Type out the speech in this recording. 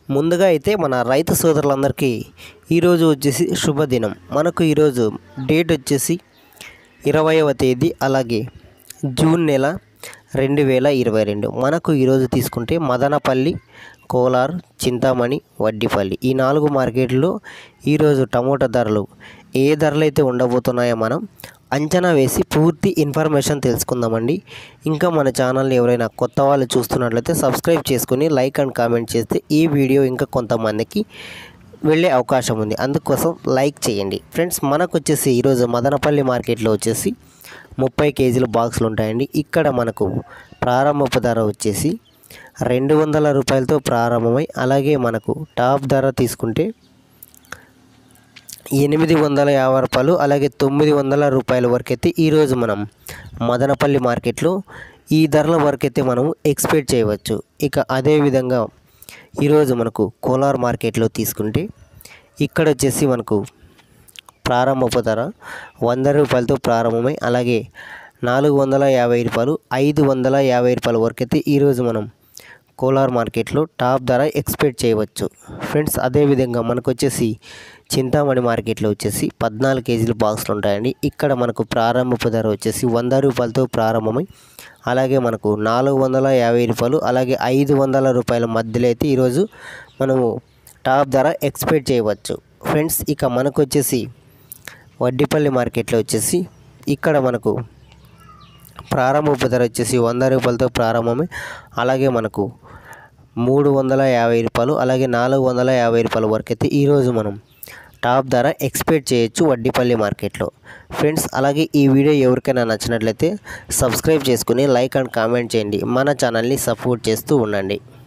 ముందుగా అయితే మన రైతు సోదరులందరికీ ఈరోజు వచ్చేసి శుభదినం మనకు ఈరోజు డేట్ వచ్చేసి ఇరవైవ తేదీ అలాగే జూన్ నెల రెండు వేల ఇరవై రెండు మనకు ఈరోజు తీసుకుంటే మదనపల్లి కోలార్ చింతామణి వడ్డిపల్లి ఈ నాలుగు మార్కెట్లో ఈరోజు టమోటా ధరలు ఏ ధరలు అయితే ఉండబోతున్నాయో మనం అంచనా వేసి పూర్తి ఇన్ఫర్మేషన్ తెలుసుకుందామండి ఇంకా మన ఛానల్ని ఎవరైనా కొత్త వాళ్ళు చూస్తున్నట్లయితే సబ్స్క్రైబ్ చేసుకుని లైక్ అండ్ కామెంట్ చేస్తే ఈ వీడియో ఇంకా కొంతమందికి వెళ్ళే అవకాశం ఉంది అందుకోసం లైక్ చేయండి ఫ్రెండ్స్ మనకు వచ్చేసి ఈరోజు మదనపల్లి మార్కెట్లో వచ్చేసి ముప్పై కేజీల బాక్సులు ఉంటాయండి ఇక్కడ మనకు ప్రారంభపు ధర వచ్చేసి రెండు వందల రూపాయలతో ప్రారంభమై అలాగే మనకు టాప్ ధర తీసుకుంటే ఎనిమిది వందల యాభై రూపాయలు అలాగే తొమ్మిది వందల రూపాయల వరకు అయితే ఈరోజు మనం మదనపల్లి మార్కెట్లో ఈ ధరల వరకు అయితే మనం ఎక్స్పెక్ట్ చేయవచ్చు ఇక అదేవిధంగా ఈరోజు మనకు కోలార్ మార్కెట్లో తీసుకుంటే ఇక్కడ వచ్చేసి మనకు ప్రారంభపు ధర వంద రూపాయలతో ప్రారంభమై అలాగే నాలుగు వందల యాభై రూపాయలు ఐదు వందల యాభై రూపాయల వరకు అయితే ఈరోజు మనం కోలార్ మార్కెట్లో టాప్ ధర ఎక్స్పెక్ట్ చేయవచ్చు ఫ్రెండ్స్ అదేవిధంగా మనకు వచ్చేసి చింతామణి మార్కెట్లో వచ్చేసి పద్నాలుగు కేజీల బాక్సులు ఉంటాయండి ఇక్కడ మనకు ప్రారంభపు ధర వచ్చేసి వంద రూపాయలతో ప్రారంభమై అలాగే మనకు నాలుగు వందల యాభై రూపాయలు అలాగే ఐదు వందల రూపాయల మధ్యలో అయితే ఈరోజు మనము టాప్ ధర ఎక్స్పెక్ట్ చేయవచ్చు ఫ్రెండ్స్ ఇక మనకు వచ్చేసి వడ్డిపల్లి మార్కెట్లో వచ్చేసి ఇక్కడ మనకు ప్రారంభపు ధర వచ్చేసి వంద రూపాయలతో ప్రారంభమై అలాగే మనకు మూడు వందల యాభై రూపాయలు అలాగే నాలుగు వందల యాభై రూపాయల వరకు అయితే ఈరోజు మనం టాప్ ధర ఎక్స్పెక్ట్ చేయొచ్చు వడ్డిపల్లి మార్కెట్లో ఫ్రెండ్స్ అలాగే ఈ వీడియో ఎవరికైనా నచ్చినట్లయితే సబ్స్క్రైబ్ చేసుకుని లైక్ అండ్ కామెంట్ చేయండి మన ఛానల్ని సపోర్ట్ చేస్తూ ఉండండి